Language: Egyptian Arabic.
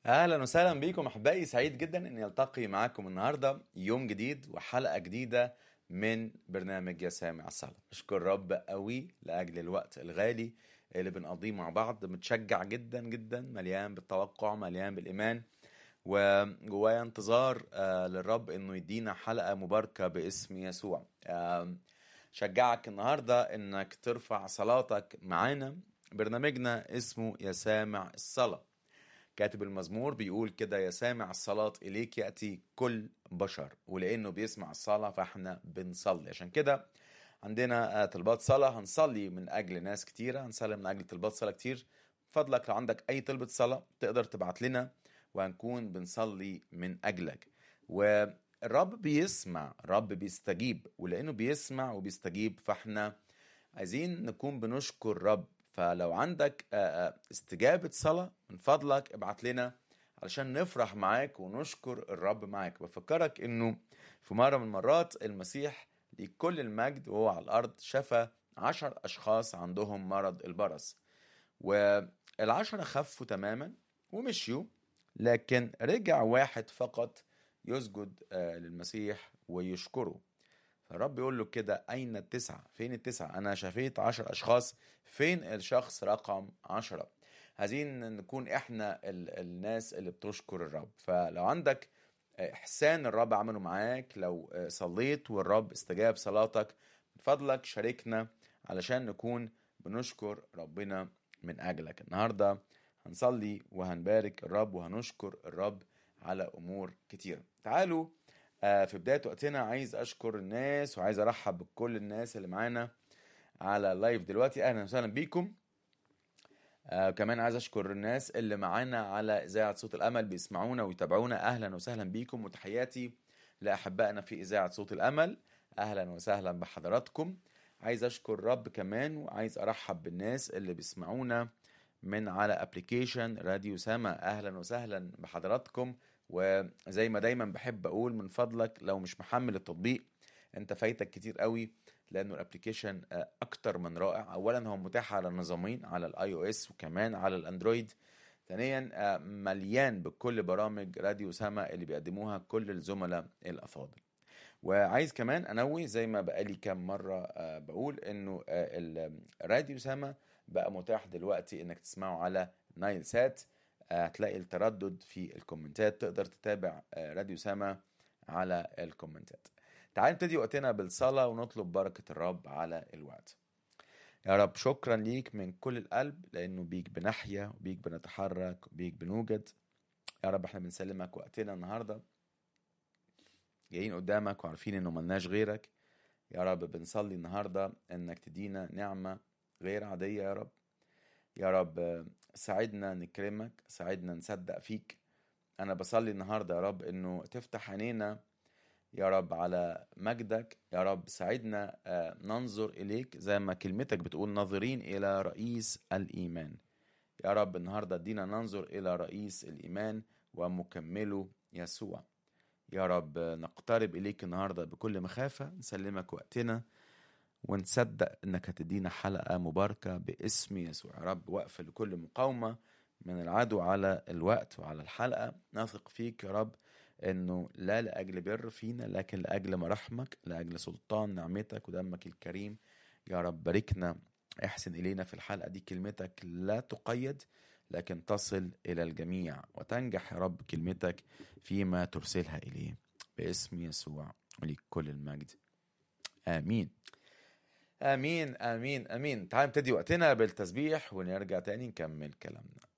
اهلا وسهلا بيكم احبائي سعيد جدا اني التقي معاكم النهارده يوم جديد وحلقه جديده من برنامج يا سامع الصلاه اشكر رب قوي لاجل الوقت الغالي اللي بنقضيه مع بعض متشجع جدا جدا مليان بالتوقع مليان بالايمان وجوايا انتظار آه، للرب انه يدينا حلقه مباركه باسم يسوع آم، شجعك النهارده انك ترفع صلاتك معانا برنامجنا اسمه يا سامع الصلاه كاتب المزمور بيقول كده يا سامع الصلاة إليك يأتي كل بشر ولأنه بيسمع الصلاة فإحنا بنصلي عشان كده عندنا آه، طلبات صلاة هنصلي من أجل ناس كتيرة هنصلي من أجل طلبات صلاة كتير فضلك لو عندك أي طلبة صلاة تقدر تبعت لنا وهنكون بنصلي من أجلك والرب بيسمع الرب بيستجيب ولأنه بيسمع وبيستجيب فإحنا عايزين نكون بنشكر رب فلو عندك آه، آه، استجابة صلاة من فضلك ابعت لنا علشان نفرح معاك ونشكر الرب معاك بفكرك انه في مرة من المرات المسيح لكل المجد وهو على الارض شفى عشر اشخاص عندهم مرض البرص والعشرة خفوا تماما ومشيوا لكن رجع واحد فقط يسجد آه، للمسيح ويشكره فالرب يقول له كده أين التسعة؟ فين التسعة؟ أنا شفيت عشر أشخاص فين الشخص رقم عشرة؟ عايزين نكون إحنا ال الناس اللي بتشكر الرب فلو عندك إحسان الرب عمله معاك لو صليت والرب استجاب صلاتك من فضلك شاركنا علشان نكون بنشكر ربنا من أجلك النهاردة هنصلي وهنبارك الرب وهنشكر الرب على أمور كتيرة تعالوا آه، في بداية وقتنا عايز أشكر الناس وعايز أرحب بكل الناس اللي معانا على اللايف دلوقتي أهلا وسهلا بيكم آه كمان عايز أشكر الناس اللي معانا على إذاعة صوت الأمل بيسمعونا ويتابعونا أهلا وسهلا بيكم وتحياتي لأحبائنا في إذاعة صوت الأمل أهلا وسهلا بحضراتكم عايز أشكر الرب كمان وعايز أرحب بالناس اللي بيسمعونا من على ابلكيشن راديو سما اهلا وسهلا بحضراتكم وزي ما دايما بحب اقول من فضلك لو مش محمل التطبيق انت فايتك كتير قوي لانه الابلكيشن آه، اكتر من رائع اولا هو متاح على النظامين على الاي او اس وكمان على الاندرويد ثانيا آه، مليان بكل برامج راديو سما اللي بيقدموها كل الزملاء الافاضل وعايز كمان انوه زي ما بقالي كام مره آه، بقول انه آه، ال- راديو سما بقى متاح دلوقتي انك تسمعه على نايل سات آه، هتلاقي التردد في الكومنتات تقدر تتابع آه، راديو سما على الكومنتات تعال نبتدي وقتنا بالصلاة ونطلب بركة الرب على الوقت يا رب شكرا ليك من كل القلب لأنه بيك بنحيا وبيك بنتحرك وبيك بنوجد يا رب احنا بنسلمك وقتنا النهارده جايين قدامك وعارفين انه ملناش غيرك يا رب بنصلي النهارده انك تدينا نعمة غير عادية يا رب يا رب آه، ساعدنا نكرمك ساعدنا نصدق فيك انا بصلي النهارده يا رب انه تفتح عينينا يا رب على مجدك يا رب ساعدنا آه، ننظر اليك زي ما كلمتك بتقول ناظرين الى رئيس الايمان يا رب النهارده ادينا ننظر الى رئيس الايمان ومكمله يسوع يا رب نقترب اليك النهارده بكل مخافه نسلمك وقتنا ونصدق انك هتدينا حلقه مباركه باسم يسوع يا رب وقف لكل مقاومه من العدو على الوقت وعلى الحلقه نثق فيك يا رب انه لا لاجل بر فينا لكن لاجل مراحمك لاجل سلطان نعمتك ودمك الكريم يا رب باركنا احسن الينا في الحلقه دي كلمتك لا تقيد لكن تصل الى الجميع وتنجح يا رب كلمتك فيما ترسلها اليه باسم يسوع وليك كل المجد امين امين امين امين تعال نبتدي وقتنا بالتسبيح ونرجع تاني نكمل كلامنا